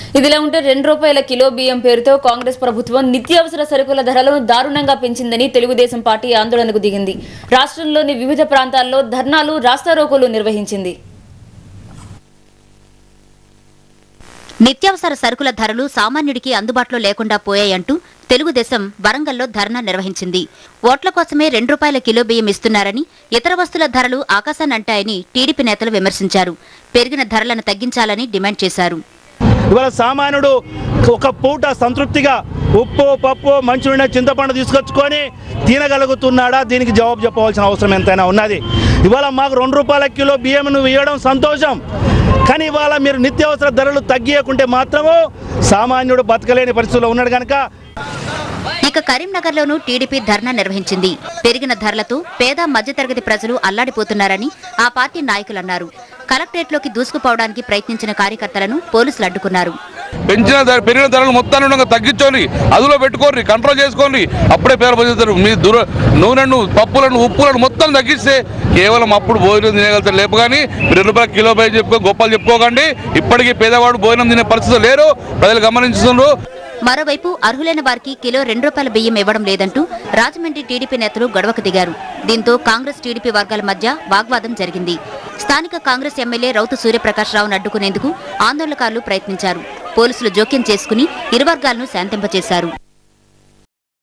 ఇదిలా ఉంటే రెండు రూపాయల కిలో బియ్యం పేరుతో కాంగ్రెస్ ప్రభుత్వం నిత్యావసర సరుకుల ధరలను దారుణంగా పెంచిందని తెలుగుదేశం పార్టీ ఆందోళనకు దిగింది రాష్ట్రంలోని వివిధ ప్రాంతాల్లో ధర్నాలు రాస్తారోకోలు నిర్వహించింది నిత్యావసర సరుకుల ధరలు సామాన్యుడికి అందుబాటులో లేకుండా పోయాయంటూ తెలుగుదేశం వరంగల్లో ధర్నా నిర్వహించింది ఓట్ల కోసమే రెండు రూపాయల కిలో బియ్యం ఇస్తున్నారని ఇతర వస్తువుల ధరలు ఆకాశాన్నంటాయని టీడీపీ నేతలు విమర్శించారు పెరిగిన ధరలను తగ్గించాలని డిమాండ్ చేశారు ఇవాళ సామాన్యుడు ఒక పూట సంతృప్తిగా ఉప్పు పప్పు మంచినీళ్ళ చింతపండు తీసుకొచ్చుకొని తినగలుగుతున్నాడా దీనికి జవాబు చెప్పవలసిన అవసరం ఎంతైనా ఉన్నది ఇవాళ మాకు రెండు రూపాయల కిలో బియ్యం నువ్వు ఇవ్వడం సంతోషం కానీ ఇవాళ మీరు నిత్యావసర ధరలు తగ్గియకుంటే మాత్రము సామాన్యుడు బతకలేని పరిస్థితిలో ఉన్నాడు కనుక ఇక కరీంనగర్లోనూ టీడీపీ ధర్నా నిర్వహించింది పెరిగిన ధరలతో పేద మధ్యతరగతి ప్రజలు అల్లాడిపోతున్నారని ఆ పార్టీ నాయకులు అన్నారు కలెక్టరేట్లోకి దూసుకుపోవడానికి ప్రయత్నించిన కార్యకర్తలను పోలీసులు అడ్డుకున్నారు పెంచిన ధర పెరిగిన ధరలు మొత్తాన్ని ఉండగా తగ్గించోని అదులో పెట్టుకోండి కంట్రోల్ చేసుకోండి అప్పుడే పేద పొందుతారు మీ దుర నూనెను పప్పులను ఉప్పులను మొత్తం తగ్గిస్తే కేవలం అప్పుడు భోజనం తినగలుగుతారు లేపు కానీ మీరు రెండు రూపాయల కిలో పై చెప్పుకో గొప్పలు చెప్పుకోకండి ఇప్పటికీ పేదవాడు భోజనం తినే పరిస్థితి లేరు ప్రజలు గమనించుతున్నారు మరోవైపు అర్హులైన వారికి కిలో రెండు రూపాయల బియ్యం ఇవ్వడం లేదంటూ రాజమండ్రి టీడీపీ నేతలు గొడవకు దిగారు దీంతో కాంగ్రెస్ టీడీపీ వర్గాల మధ్య వాగ్వాదం జరిగింది స్థానిక కాంగ్రెస్ ఎమ్మెల్యే రౌతు సూర్యప్రకాశ్రావును అడ్డుకునేందుకు ఆందోళనకారులు ప్రయత్నించారు పోలీసులు జోక్యం చేసుకుని ఇరు వర్గాలను శాంతింపచేశారు